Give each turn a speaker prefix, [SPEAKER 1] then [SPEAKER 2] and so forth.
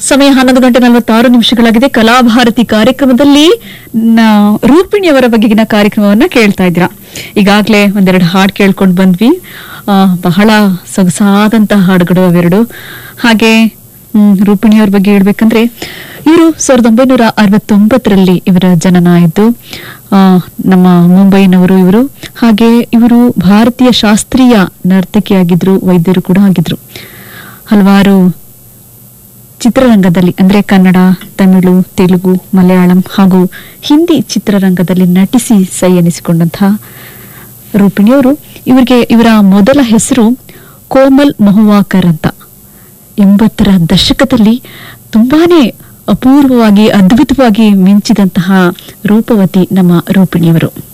[SPEAKER 1] ಸಮಯ ಹನ್ನೊಂದು ಗಂಟೆ ನಲವತ್ತಾರು ನಿಮಿಷಗಳಾಗಿದೆ ಕಲಾಭಾರತಿ ಕಾರ್ಯಕ್ರಮದಲ್ಲಿ ನ- ರೂಪಿಣಿಯವರ ಬಗೆಗಿನ ಕಾರ್ಯಕ್ರಮವನ್ನ ಕೇಳ್ತಾ ಇದ್ದೀರಾ ಈಗಾಗಲೇ ಒಂದೆರಡು ಹಾಡು ಕೇಳ್ಕೊಂಡು ಬಂದ್ವಿ ಆ, ಬಹಳ ಸೊಗಸಾದಂತಹ ಹಾಡುಗಳು ಅವೆರಡು ಹಾಗೆ ಹ್ಮ್, ರೂಪಿಣಿಯವರ ಬಗ್ಗೆ ಹೇಳ್ಬೇಕಂದ್ರೆ ಇವರು ಸಾವಿರದ ಒಂಬೈನೂರ ಅರವತ್ತೊಂಬತ್ತರಲ್ಲಿ ಇವರ ಜನನ ಆಯಿತು ಆ, ನಮ್ಮ ಮುಂಬೈನವರು ಇವರು ಹಾಗೆ ಇವರು ಭಾರತೀಯ ಶಾಸ್ತ್ರೀಯ ನರ್ತಕಿಯಾಗಿದ್ರು ವೈದ್ಯರು ಕೂಡ ಆಗಿದ್ರು ಹಲವಾರು ಚಿತ್ರರಂಗದಲ್ಲಿ ಅಂದ್ರೆ ಕನ್ನಡ ತಮಿಳು ತೆಲುಗು ಮಲಯಾಳಂ ಹಾಗೂ ಹಿಂದಿ ಚಿತ್ರರಂಗದಲ್ಲಿ ನಟಿಸಿ ಸೈ ಎನಿಸಿಕೊಂಡಂತಹ ರೂಪಿಣಿಯವರು ಇವರಿಗೆ ಇವರ ಮೊದಲ ಹೆಸರು ಕೋಮಲ್ ಮಹುವಾಕರ್ ಅಂತ ಎಂಬತ್ತರ ದಶಕದಲ್ಲಿ ತುಂಬಾನೇ ಅಪೂರ್ವವಾಗಿ ಅದ್ಭುತವಾಗಿ ಮಿಂಚಿದಂತಹ ರೂಪವತಿ ನಮ್ಮ ರೂಪಿಣಿಯವರು